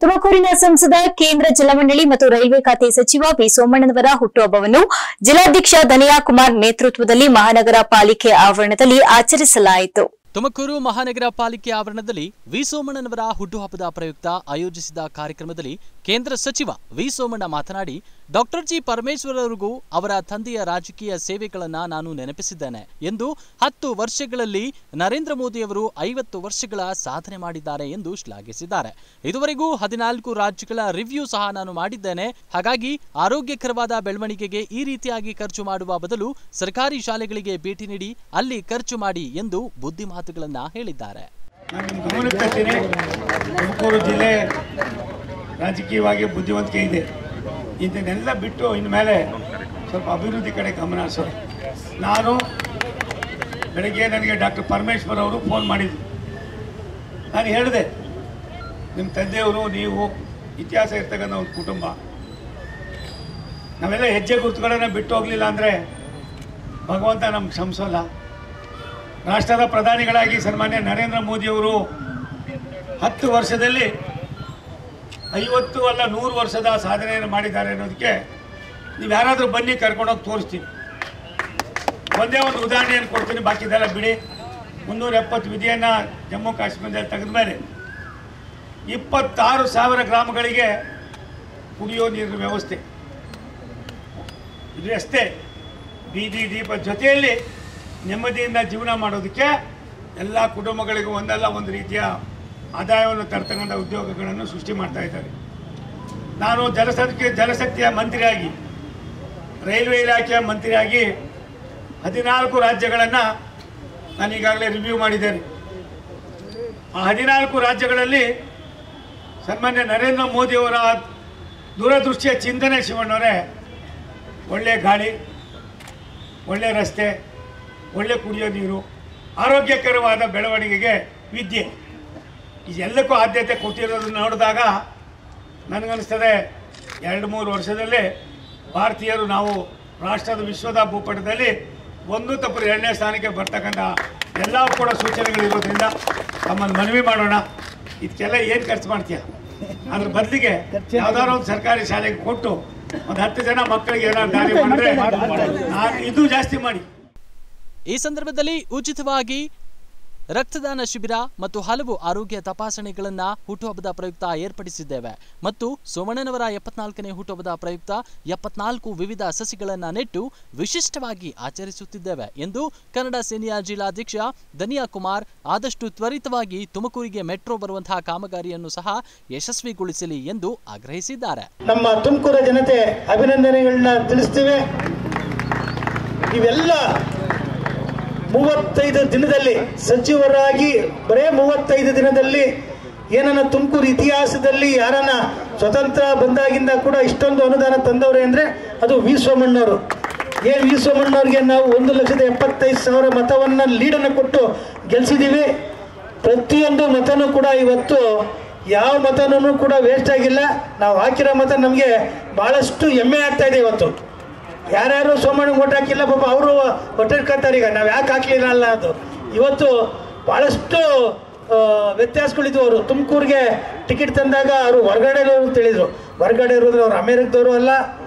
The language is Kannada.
ತುಮಕೂರಿನ ಸಂಸದ ಕೇಂದ್ರ ಜಲಮಂಡಳಿ ಮತ್ತು ರೈಲ್ವೆ ಖಾತೆ ಸಚಿವ ವಿ ಸೋಮಣ್ಣನವರ ಹುಟ್ಟುಹಬ್ಬವನ್ನು ಜಿಲ್ಲಾಧ್ಯಕ್ಷ ಧನಿಯಾ ಕುಮಾರ್ ನೇತೃತ್ವದಲ್ಲಿ ಮಹಾನಗರ ಪಾಲಿಕೆ ಆವರಣದಲ್ಲಿ ಆಚರಿಸಲಾಯಿತು ತುಮಕೂರು ಮಹಾನಗರ ಪಾಲಿಕೆ ಆವರಣದಲ್ಲಿ ವಿ ಸೋಮಣ್ಣನವರ ಹುಟ್ಟುಹಬ್ಬದ ಪ್ರಯುಕ್ತ ಆಯೋಜಿಸಿದ ಕಾರ್ಯಕ್ರಮದಲ್ಲಿ ಕೇಂದ್ರ ಸಚಿವ ವಿ ಸೋಮಣ್ಣ ಮಾತನಾಡಿ ಡಾಕ್ಟರ್ ಜಿ ಪರಮೇಶ್ವರರಿಗೂ ಅವರ ತಂದೆಯ ರಾಜಕೀಯ ಸೇವೆಗಳನ್ನ ನಾನು ನೆನಪಿಸಿದ್ದೇನೆ ಎಂದು ಹತ್ತು ವರ್ಷಗಳಲ್ಲಿ ನರೇಂದ್ರ ಮೋದಿಯವರು ಐವತ್ತು ವರ್ಷಗಳ ಸಾಧನೆ ಮಾಡಿದ್ದಾರೆ ಎಂದು ಶ್ಲಾಘಿಸಿದ್ದಾರೆ ಇದುವರೆಗೂ ಹದಿನಾಲ್ಕು ರಾಜ್ಯಗಳ ರಿವ್ಯೂ ಸಹ ನಾನು ಮಾಡಿದ್ದೇನೆ ಹಾಗಾಗಿ ಆರೋಗ್ಯಕರವಾದ ಬೆಳವಣಿಗೆಗೆ ಈ ರೀತಿಯಾಗಿ ಖರ್ಚು ಮಾಡುವ ಬದಲು ಸರ್ಕಾರಿ ಶಾಲೆಗಳಿಗೆ ಭೇಟಿ ನೀಡಿ ಅಲ್ಲಿ ಖರ್ಚು ಮಾಡಿ ಎಂದು ಬುದ್ಧಿ ಮಾತುಗಳನ್ನ ಹೇಳಿದ್ದಾರೆ ನಾನು ನಿಮ್ಮ ಗಮನಕ್ಕೆ ತರ್ತೀನಿ ತುಮಕೂರು ಜಿಲ್ಲೆ ರಾಜಕೀಯವಾಗಿ ಬುದ್ಧಿವಂತಿಕೆ ಇದೆ ಇದನ್ನೆಲ್ಲ ಬಿಟ್ಟು ಇನ್ಮೇಲೆ ಸ್ವಲ್ಪ ಅಭಿವೃದ್ಧಿ ಕಡೆ ಗಮನ ಹರಿಸೋದು ನಾನು ಬೆಳಗ್ಗೆ ನನಗೆ ಡಾಕ್ಟರ್ ಪರಮೇಶ್ವರ್ ಅವರು ಫೋನ್ ಮಾಡಿದ್ರು ನಾನು ಹೇಳಿದೆ ನಿಮ್ಮ ತಂದೆಯವರು ನೀವು ಇತಿಹಾಸ ಇರ್ತಕ್ಕಂಥ ಒಂದು ಕುಟುಂಬ ನಾವೆಲ್ಲ ಹೆಜ್ಜೆ ಗುರುತುಗಳನ್ನ ಬಿಟ್ಟು ಹೋಗಲಿಲ್ಲ ಅಂದರೆ ಭಗವಂತ ನಮ್ಗೆ ಕ್ಷಮಿಸೋಲ್ಲ ರಾಷ್ಟ್ರದ ಪ್ರಧಾನಿಗಳಾಗಿ ಸನ್ಮಾನ್ಯ ನರೇಂದ್ರ ಮೋದಿಯವರು ಹತ್ತು ವರ್ಷದಲ್ಲಿ ಐವತ್ತು ಅಲ್ಲ ನೂರು ವರ್ಷದ ಸಾಧನೆಯನ್ನು ಮಾಡಿದ್ದಾರೆ ಅನ್ನೋದಕ್ಕೆ ನೀವು ಯಾರಾದರೂ ಬನ್ನಿ ಕರ್ಕೊಂಡೋಗಿ ತೋರಿಸ್ತೀನಿ ಒಂದೇ ಒಂದು ಉದಾಹರಣೆಯನ್ನು ಕೊಡ್ತೀನಿ ಬಾಕಿದೆಲ್ಲ ಬಿಡಿ ಮುನ್ನೂರ ಎಪ್ಪತ್ತು ವಿಧಿಯನ್ನು ಜಮ್ಮು ಕಾಶ್ಮೀರದಲ್ಲಿ ತೆಗೆದ ಮೇಲೆ ಇಪ್ಪತ್ತಾರು ಸಾವಿರ ಗ್ರಾಮಗಳಿಗೆ ಕುಡಿಯೋ ನೀರಿನ ವ್ಯವಸ್ಥೆ ಇದು ಅಷ್ಟೇ ಬೀದಿ ದೀಪ ಜೊತೆಯಲ್ಲಿ ನೆಮ್ಮದಿಯಿಂದ ಜೀವನ ಮಾಡೋದಕ್ಕೆ ಎಲ್ಲ ಕುಟುಂಬಗಳಿಗೂ ಒಂದಲ್ಲ ಒಂದು ರೀತಿಯ ಆದಾಯವನ್ನು ತರ್ತಕ್ಕಂಥ ಉದ್ಯೋಗಗಳನ್ನು ಸೃಷ್ಟಿ ಮಾಡ್ತಾ ಇದ್ದಾರೆ ನಾನು ಜಲಶಕ್ತಿ ಜಲಶಕ್ತಿಯ ಮಂತ್ರಿಯಾಗಿ ರೈಲ್ವೆ ಇಲಾಖೆಯ ಮಂತ್ರಿಯಾಗಿ ಹದಿನಾಲ್ಕು ರಾಜ್ಯಗಳನ್ನು ನಾನು ಈಗಾಗಲೇ ರಿವ್ಯೂ ಮಾಡಿದ್ದೇನೆ ಆ ಹದಿನಾಲ್ಕು ರಾಜ್ಯಗಳಲ್ಲಿ ಸನ್ಮಾನ್ಯ ನರೇಂದ್ರ ಮೋದಿಯವರ ದೂರದೃಷ್ಟಿಯ ಚಿಂತನೆ ಶಿವಣ್ಣವರೇ ಒಳ್ಳೆಯ ಗಾಳಿ ಒಳ್ಳೆಯ ರಸ್ತೆ ಒಳ್ಳೆ ಕುಡಿಯೋ ನೀರು ಆರೋಗ್ಯಕರವಾದ ಬೆಳವಣಿಗೆಗೆ ವಿದ್ಯೆ ಇದೆಲ್ಲಕ್ಕೂ ಆದ್ಯತೆ ಕೊಟ್ಟಿರೋದನ್ನು ನೋಡಿದಾಗ ನನಗನ್ನಿಸ್ತದೆ ಎರಡು ಮೂರು ವರ್ಷದಲ್ಲೇ ಭಾರತೀಯರು ನಾವು ರಾಷ್ಟ್ರದ ವಿಶ್ವದ ಭೂಪಟದಲ್ಲಿ ಒಂದು ತಪ್ಪು ಎರಡನೇ ಸ್ಥಾನಕ್ಕೆ ಬರ್ತಕ್ಕಂಥ ಎಲ್ಲ ಕೂಡ ಸೂಚನೆಗಳಿರೋದ್ರಿಂದ ತಮ್ಮಲ್ಲಿ ಮನವಿ ಮಾಡೋಣ ಇದಕ್ಕೆಲ್ಲ ಏನು ಖರ್ಚು ಮಾಡ್ತೀಯ ಅದ್ರ ಬದಲಿಗೆ ಯಾವ್ದಾದ್ರು ಒಂದು ಸರ್ಕಾರಿ ಶಾಲೆಗೆ ಕೊಟ್ಟು ಒಂದು ಹತ್ತು ಜನ ಮಕ್ಕಳಿಗೆ ಏನಾದ್ರು ದಾರಿ ಮಾಡಿದ್ರೆ ನಾನು ಇದು ಜಾಸ್ತಿ ಮಾಡಿ ಈ ಸಂದರ್ಭದಲ್ಲಿ ಉಚಿತವಾಗಿ ರಕ್ತದಾನ ಶಿಬಿರ ಮತ್ತು ಹಲವು ಆರೋಗ್ಯ ತಪಾಸಣೆಗಳನ್ನ ಹುಟ್ಟುಹಬ್ಬದ ಪ್ರಯುಕ್ತ ಏರ್ಪಡಿಸಿದ್ದೇವೆ ಮತ್ತು ಸೋಮಣ್ಣನವರ ಎಪ್ಪತ್ನಾಲ್ಕನೇ ಹುಟ್ಟುಹಬ್ಬದ ಪ್ರಯುಕ್ತ ಎಪ್ಪತ್ನಾಲ್ಕು ವಿವಿಧ ಸಸಿಗಳನ್ನ ನೆಟ್ಟು ವಿಶಿಷ್ಟವಾಗಿ ಆಚರಿಸುತ್ತಿದ್ದೇವೆ ಎಂದು ಕನ್ನಡ ಸೇನೆಯ ಜಿಲ್ಲಾಧ್ಯಕ್ಷ ಧನಿಯಾ ಕುಮಾರ್ ಆದಷ್ಟು ತ್ವರಿತವಾಗಿ ತುಮಕೂರಿಗೆ ಮೆಟ್ರೋ ಬರುವಂತಹ ಕಾಮಗಾರಿಯನ್ನು ಸಹ ಯಶಸ್ವಿಗೊಳಿಸಲಿ ಎಂದು ಆಗ್ರಹಿಸಿದ್ದಾರೆ ನಮ್ಮ ತುಮಕೂರು ಜನತೆ ಅಭಿನಂದನೆಗಳನ್ನ ತಿಳಿಸ್ತೀವಿ ಇವೆಲ್ಲ ಮೂವತ್ತೈದು ದಿನದಲ್ಲಿ ಸಚಿವರಾಗಿ ಬರೇ ಮೂವತ್ತೈದು ದಿನದಲ್ಲಿ ಏನನ್ನ ತುಮಕೂರು ಇತಿಹಾಸದಲ್ಲಿ ಯಾರನ್ನ ಸ್ವತಂತ್ರ ಬಂದಾಗಿಂದ ಕೂಡ ಇಷ್ಟೊಂದು ಅನುದಾನ ತಂದವ್ರೆ ಅಂದ್ರೆ ಅದು ವಿ ಸೋಮಣ್ಣವರು ಎ ವಿ ಸೋಮಣ್ಣವ್ರಿಗೆ ನಾವು ಒಂದು ಲಕ್ಷದ ಎಪ್ಪತ್ತೈದು ಸಾವಿರ ಮತವನ್ನ ಲೀಡನ್ನು ಕೊಟ್ಟು ಗೆಲ್ಸಿದ್ದೀವಿ ಪ್ರತಿಯೊಂದು ಮತನೂ ಕೂಡ ಇವತ್ತು ಯಾವ ಮತನೂ ಕೂಡ ವೇಸ್ಟ್ ಆಗಿಲ್ಲ ನಾವು ಹಾಕಿರೋ ಮತ ನಮಗೆ ಬಹಳಷ್ಟು ಹೆಮ್ಮೆ ಆಗ್ತಾ ಇದೆ ಇವತ್ತು ಯಾರ್ಯಾರು ಸೋಮಣ್ಣ ಓಟ್ ಹಾಕಿಲ್ಲ ಪಾಪ ಅವರು ಹೊಟ್ಟೆ ಕತ್ತಾರೆ ಈಗ ನಾವು ಯಾಕೆ ಹಾಕ್ಲಿಲ್ಲ ಅಲ್ಲ ಅದು ಇವತ್ತು ಬಹಳಷ್ಟು ಆ, ವ್ಯತ್ಯಾಸಗಳಿದ್ವು ಅವರು ತುಮಕೂರಿಗೆ ಟಿಕೆಟ್ ತಂದಾಗ ಅವರು ಹೊರಗಡೆ ಇರೋರು ತಿಳಿದ್ರು ಹೊರಗಡೆ ಇರೋದು ಅವ್ರು ಅಮೇರಿಕದವರು ಅಲ್ಲ